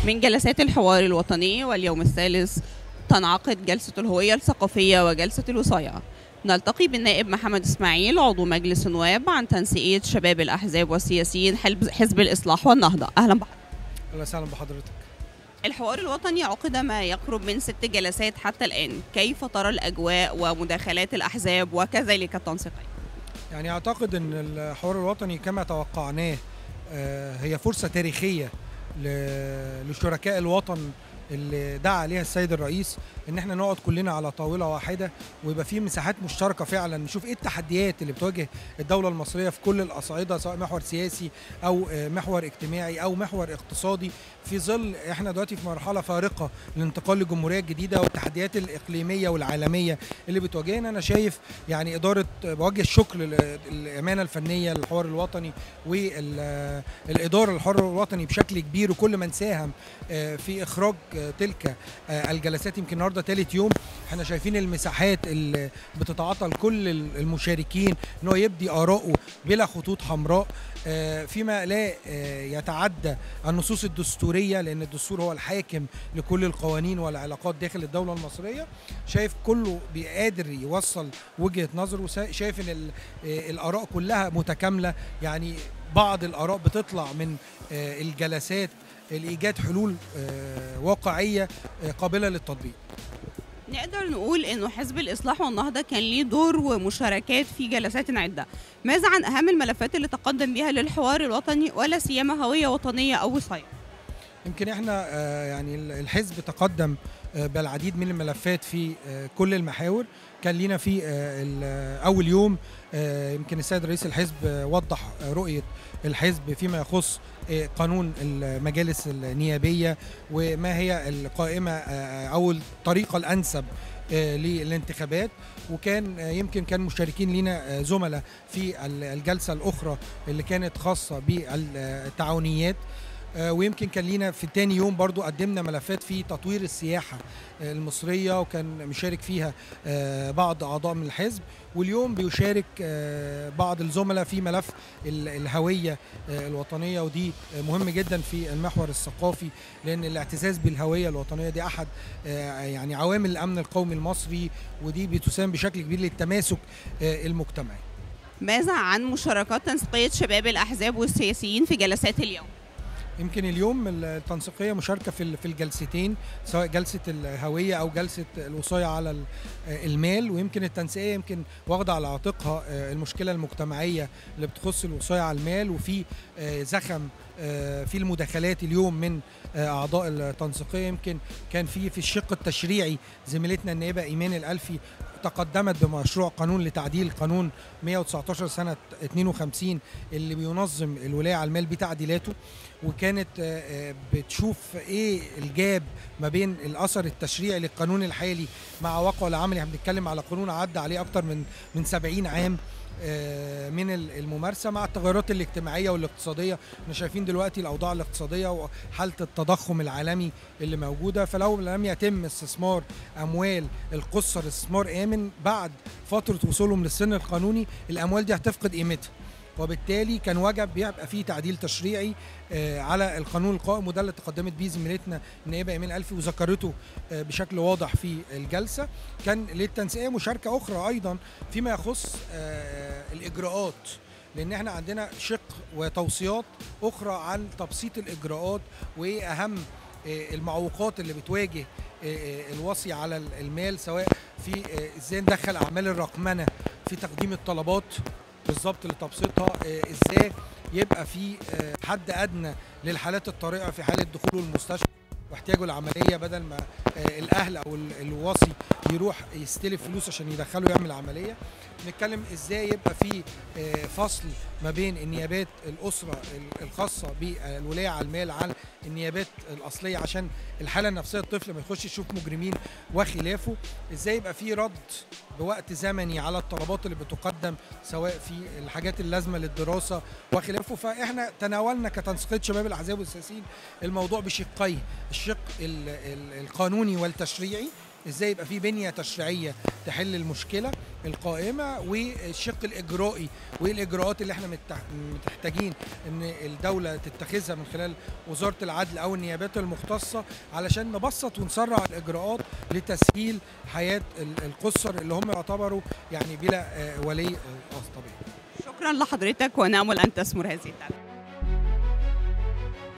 من جلسات الحوار الوطني واليوم الثالث تنعقد جلسة الهوية الثقافية وجلسة الوصاية نلتقي بالنائب محمد اسماعيل عضو مجلس النواب عن تنسيقية شباب الأحزاب والسياسيين حزب حزب الإصلاح والنهضة أهلا بحضرتك اهلا وسهلا بحضرتك الحوار الوطني عقد ما يقرب من ست جلسات حتى الآن كيف ترى الأجواء ومداخلات الأحزاب وكذلك التنسيقية يعني اعتقد ان الحوار الوطني كما توقعناه آه، هي فرصه تاريخيه ل- لشركاء الوطن اللي دعا عليها السيد الرئيس ان احنا نقعد كلنا على طاوله واحده ويبقى في مساحات مشتركه فعلا نشوف ايه التحديات اللي بتواجه الدوله المصريه في كل الاصعده سواء محور سياسي او آه، محور اجتماعي او محور اقتصادي في ظل احنا دلوقتي في مرحله فارقه للانتقال للجمهوريه الجديده والتحديات الاقليميه والعالميه اللي بتواجهنا انا شايف يعني اداره بوجه الشكر للامانه الفنيه للحوار الوطني والاداره للحوار الوطني بشكل كبير وكل من ساهم آه، في اخراج آه، تلك آه، الجلسات يمكن النهارده ثالث يوم احنا شايفين المساحات اللي بتتعاطى لكل المشاركين ان هو يبدي اراءه بلا خطوط حمراء آه، فيما لا آه، يتعدى النصوص الدستوريه لان الدستور هو الحاكم لكل القوانين والعلاقات داخل الدوله المصريه شايف كله قادر يوصل وجهه نظره وسا- شايف ان ال- آه، الاراء كلها متكامله يعني بعض الاراء بتطلع من آه، الجلسات لايجاد حلول آه، واقعيه آه، قابله للتطبيق نقدر نقول انه حزب الاصلاح والنهضه كان ليه دور ومشاركات في جلسات عده ماذا عن اهم الملفات اللي تقدم بها للحوار الوطني ولا سيما هويه وطنيه او وصايه يمكن احنا آه، يعني الحزب تقدم آه، بالعديد من الملفات في آه، كل المحاور كان لينا في آه، ال- اول يوم آه، يمكن السيد رئيس الحزب آه، وضح آه، رؤيه الحزب فيما يخص آه، قانون المجالس النيابيه وما هي القائمه آه، او الطريقه الانسب آه، للانتخابات وكان آه، يمكن كان مشاركين لينا آه، زملاء في ال- الجلسه الاخرى اللي كانت خاصه بالتعاونيات آه، ويمكن كان لينا في تاني يوم برضو قدمنا ملفات في تطوير السياحة آه، المصرية وكان مشارك فيها آه، بعض أعضاء من الحزب واليوم بيشارك آه، بعض الزملاء في ملف ال- الهوية آه، الوطنية ودي آه، مهم جدا في المحور الثقافي لأن الاعتزاز بالهوية الوطنية دي أحد آه، يعني عوامل الأمن القومي المصري ودي بتساهم بشكل كبير للتماسك آه، المجتمعي ماذا عن مشاركات تنسيقيه شباب الاحزاب والسياسيين في جلسات اليوم يمكن اليوم التنسيقيه مشاركه في ال- في الجلستين سواء جلسه الهويه او جلسه الوصايه على ال- المال ويمكن التنسيقيه يمكن واخده على عاتقها آه، المشكله المجتمعيه اللي بتخص الوصايه على المال وفي آه، زخم آه، في المداخلات اليوم من آه، اعضاء التنسيقيه يمكن كان في في الشق التشريعي زميلتنا النائبه ايمان الالفي تقدمت بمشروع قانون لتعديل قانون 119 سنه 52 اللي بينظم الولايه على المال بتعديلاته وكانت آه، آه، بتشوف ايه الجاب ما بين الاثر التشريعي للقانون الحالي مع واقعه العملي احنا بنتكلم على قانون عدى عليه اكتر من من 70 عام آه، من ال- الممارسه مع التغيرات الاجتماعيه والاقتصاديه احنا شايفين دلوقتي الاوضاع الاقتصاديه وحاله التضخم العالمي اللي موجوده فلو لم يتم استثمار اموال القصر استثمار امن بعد فتره وصولهم للسن القانوني الاموال دي هتفقد قيمتها وبالتالي كان وجب يبقى فيه تعديل تشريعي آه، على القانون القائم وده اللي تقدمت بيه زميلتنا النائبه ايمان الفي وذكرته آه، بشكل واضح في الجلسه كان للتنسيقيه مشاركه اخرى ايضا فيما يخص آه، الاجراءات لان احنا عندنا شق وتوصيات اخرى عن تبسيط الاجراءات وايه اهم آه، المعوقات اللي بتواجه آه، آه، الوصي على المال سواء في آه، ازاي ندخل اعمال الرقمنه في تقديم الطلبات بالظبط لتبسيطها آه، ازاي يبقى في آه، حد ادنى للحالات الطارئه في حاله دخوله المستشفى واحتياجه العمليه بدل ما آه، الاهل او ال- الوصي يروح يستلف فلوس عشان يدخله يعمل عمليه نتكلم ازاي يبقى في آه، فصل ما بين النيابات الاسره ال- الخاصه بالولايه على المال عن النيابات الاصليه عشان الحاله النفسيه الطفل ما يخش يشوف مجرمين وخلافه ازاي يبقى في رد بوقت زمني على الطلبات اللي بتقدم سواء في الحاجات اللازمه للدراسه وخلافه فاحنا تناولنا كتنسيقيه شباب الاحزاب والسياسيين الموضوع بشقيه الشق ال- ال- القانوني والتشريعي ازاي يبقى في بنيه تشريعيه تحل المشكله القائمه والشق الاجرائي والاجراءات اللي احنا محتاجين ان الدوله تتخذها من خلال وزاره العدل او النيابات المختصه علشان نبسط ونسرع الاجراءات لتسهيل حياه القُصّر اللي هم يعتبروا يعني بلا ولي طبيعي شكرا لحضرتك ونامل ان تثمر هذه الدعوه